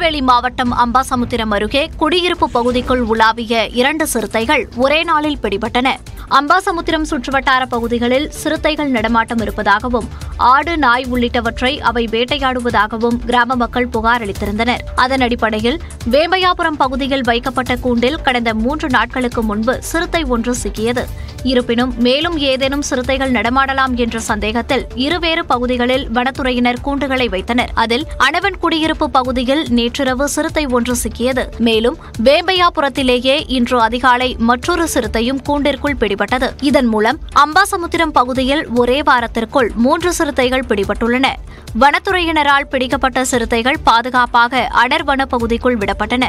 திருநெல்வேலி மாவட்டம் அம்பாசமுத்திரம் அருகே குடியிருப்பு பகுதிக்குள் உலாவிய இரண்டு சிறுத்தைகள் ஒரே நாளில் பிடிபட்டன அம்பாசமுத்திரம் சுற்றுவட்டார பகுதிகளில் சிறுத்தைகள் நடமாட்டம் இருப்பதாகவும் ஆடு நாய் உள்ளிட்டவற்றை அவை வேட்டையாடுவதாகவும் கிராம மக்கள் புகார் அளித்திருந்தனர் அதன் அடிப்படையில் வேம்பையாபுரம் பகுதியில் வைக்கப்பட்ட கூண்டில் கடந்த மூன்று நாட்களுக்கு முன்பு சிறுத்தை ஒன்று சிக்கியது இருப்பினும் மேலும் ஏதேனும் சிறுத்தைகள் நடமாடலாம் என்ற சந்தேகத்தில் இருவேறு பகுதிகளில் வனத்துறையினர் கூண்டுகளை வைத்தனர் அதில் அணவன் குடியிருப்பு பகுதியில் நேற்றிரவு சிறுத்தை ஒன்று சிக்கியது மேலும் வேம்பையாபுரத்திலேயே இன்று அதிகாலை மற்றொரு சிறுத்தையும் கூண்டிற்குள் பிடிபட்டது இதன் மூலம் அம்பாசமுத்திரம் பகுதியில் ஒரே வாரத்திற்குள் மூன்று சிறுத்தைகள் பிடிபட்டுள்ளன வனத்துறையினரால் பிடிக்கப்பட்ட சிறுத்தைகள் பாதுகாப்பாக அடர் வன பகுதிக்குள் விடப்பட்டன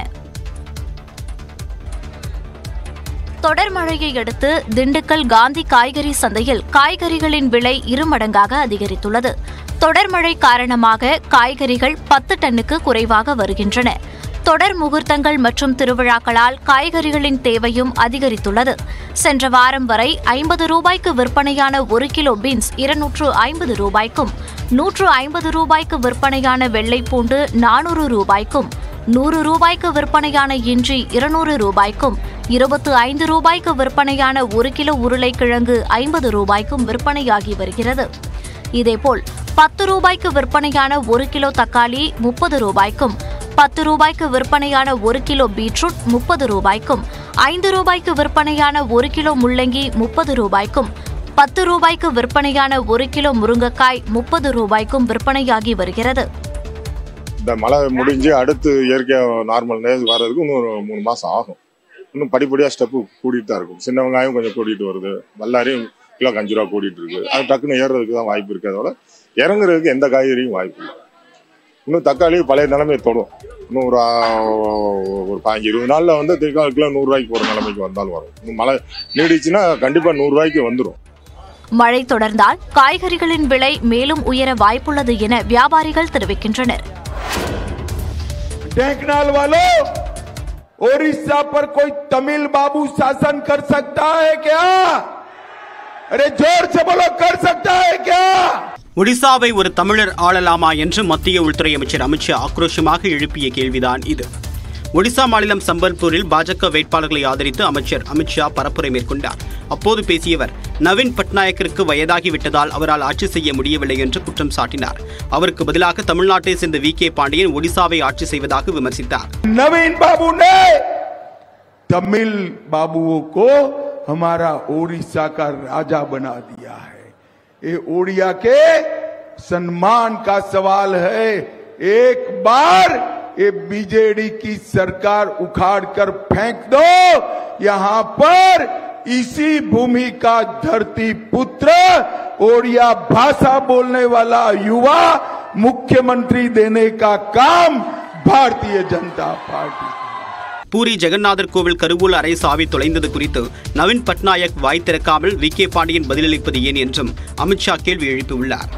தொடர் மழையை அடுத்து திண்டுக்கல் காந்தி காய்கறி சந்தையில் காய்கறிகளின் விலை இருமடங்காக அதிகரித்துள்ளது தொடர் மழை காரணமாக காய்கறிகள் பத்து டன்னுக்கு குறைவாக வருகின்றன தொடர் முகூர்த்தங்கள் மற்றும் திருவிழாக்களால் காய்கறிகளின் தேவையும் அதிகரித்துள்ளது சென்ற வாரம் வரை ஐம்பது ரூபாய்க்கு விற்பனையான ஒரு கிலோ பீன்ஸ் இருநூற்று ஐம்பது ரூபாய்க்கும் நூற்று ஐம்பது ரூபாய்க்கு விற்பனையான வெள்ளைப்பூண்டு நானூறு ரூபாய்க்கும் நூறு ரூபாய்க்கு விற்பனையான இஞ்சி இருநூறு ரூபாய்க்கும் இருபத்து ஐந்து ரூபாய்க்கு விற்பனையான ஒரு கிலோ உருளைக்கிழங்கு ஐம்பது ரூபாய்க்கும் விற்பனையாகி வருகிறது இதேபோல் பத்து ரூபாய்க்கு விற்பனையான ஒரு கிலோ தக்காளி முப்பது ரூபாய்க்கும் பத்து ரூபாய்க்கு விற்பனையான ஒரு கிலோ பீட்ரூட் முப்பது ரூபாய்க்கும் ஐந்து ரூபாய்க்கு விற்பனையான ஒரு கிலோ முள்ளங்கி முப்பது ரூபாய்க்கும் பத்து ரூபாய்க்கு விற்பனையான ஒரு கிலோ முருங்கைக்காய் முப்பது ரூபாய்க்கும் விற்பனையாகி வருகிறது இந்த மழை முடிஞ்சு அடுத்து இயற்கையாக நார்மல் நேஸ் வர்றதுக்கு இன்னும் ஒரு மூணு மாதம் ஆகும் இன்னும் படிப்படியாக ஸ்டெப்பு கூட்டிகிட்டு தான் இருக்கும் சின்ன வெங்காயம் கொஞ்சம் கூட்டிகிட்டு வருது பல்லாரியும் கிலோ அஞ்சு ரூபா கூட்டிகிட்டு இருக்கு அது டக்குன்னு ஏறுறதுக்கு தான் வாய்ப்பு இருக்கு அதோட இறங்குறதுக்கு எந்த காய்கறியும் வாய்ப்பு இல்லை இன்னும் தக்காளி பழைய நிலைமையை தொடும் இன்னும் ஒரு ஆ, ஒரு பதினஞ்சு இருபது நாளில் வந்து தக்காளி கிலோ நூறுரூவாய்க்கு போகிற நிலைமைக்கு வந்தாலும் வரும் இன்னும் மழை நீடிச்சுன்னா கண்டிப்பாக நூறுரூவாய்க்கு வந்துடும் மழை தொடர்ந்தால் காய்கறிகளின் விலை மேலும் உயர வாய்ப்புள்ளது என வியாபாரிகள் தெரிவிக்கின்றனர் ढेंकनाल वालों ओडिशा पर कोई तमिल बाबू शासन कर सकता है क्या अरे जोर से बोलो कर सकता है क्या ஒடிசாவை ஒரு தமிழர் ஆளலாமா என்று மத்திய உள்துறை அமைச்சர் அமித்ஷா ஆக்ரோஷமாக எழுப்பிய கேள்விதான் இது ஒடிசா மாநிலம் சம்பல்பூரில் பாஜக வேட்பாளர்களை ஆதரித்து அமைச்சர் அமித்ஷா பரப்புரை மேற்கொண்டார் அப்போது பேசியவர் நவீன் பட்நாயக்கிற்கு வயதாகிவிட்டதால் அவரால் ஆட்சி செய்ய முடியவில்லை என்று குற்றம் சாட்டினார் அவருக்கு பதிலாக தமிழ்நாட்டை சேர்ந்த வி கே பாண்டியன் ஒடிசாவை ஆட்சி செய்வதாக விமர்சித்தார் नवीन बाबू ने तमिल बाबुओं को हमारा ओडिशा का राजा बना दिया है ये ओडिया के सम्मान का सवाल है एक बार ये बीजेडी की सरकार उखाड़ कर फेंक दो यहां पर इसी भूमि का धरती पुत्र ओडिया भाषा बोलने वाला युवा मुख्यमंत्री देने का काम भारतीय जनता पार्टी பூரி ஜெகநாதர் கோவில் கருவூல அறை சாவி தொலைந்தது குறித்து நவீன் பட்நாயக் வாய் திறக்காமல் வி கே பாண்டியன் பதிலளிப்பது ஏன் என்றும் அமித்ஷா கேள்வி எழுப்பியுள்ளார்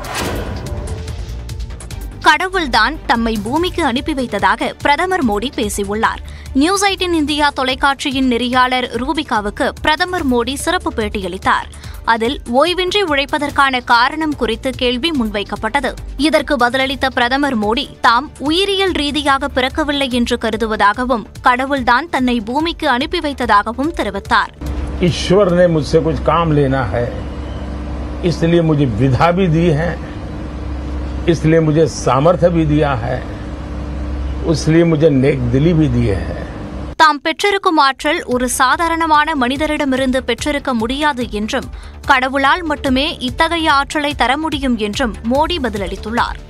கடவுள்தான் தம்மை பூமிக்கு அனுப்பி வைத்ததாக பிரதமர் மோடி பேசியுள்ளார் நியூஸ் எயிட்டின் இந்தியா தொலைக்காட்சியின் நெறியாளர் ரூபிகாவுக்கு பிரதமர் மோடி சிறப்பு பேட்டியளித்தார் அதில் ஓய்வின்றி உழைப்பதற்கான காரணம் குறித்து கேள்வி முன்வைக்கப்பட்டது இதற்கு பதிலளித்த பிரதமர் மோடி தாம் உயிரியல் ரீதியாக பிறக்கவில்லை என்று கருதுவதாகவும் கடவுள்தான் தன்னை பூமிக்கு அனுப்பி வைத்ததாகவும் தெரிவித்தார் ईश्वर ने मुझसे कुछ काम लेना है इसलिए मुझे विधा भी दी है इसलिए मुझे सामर्थ्य भी दिया है इसलिए मुझे नेक दिली भी दी है தாம் பெற்றிருக்கும் ஆற்றல் ஒரு சாதாரணமான மனிதரிடமிருந்து பெற்றிருக்க முடியாது என்றும் கடவுளால் மட்டுமே இத்தகைய ஆற்றலை தர முடியும் என்றும் மோடி பதிலளித்துள்ளார்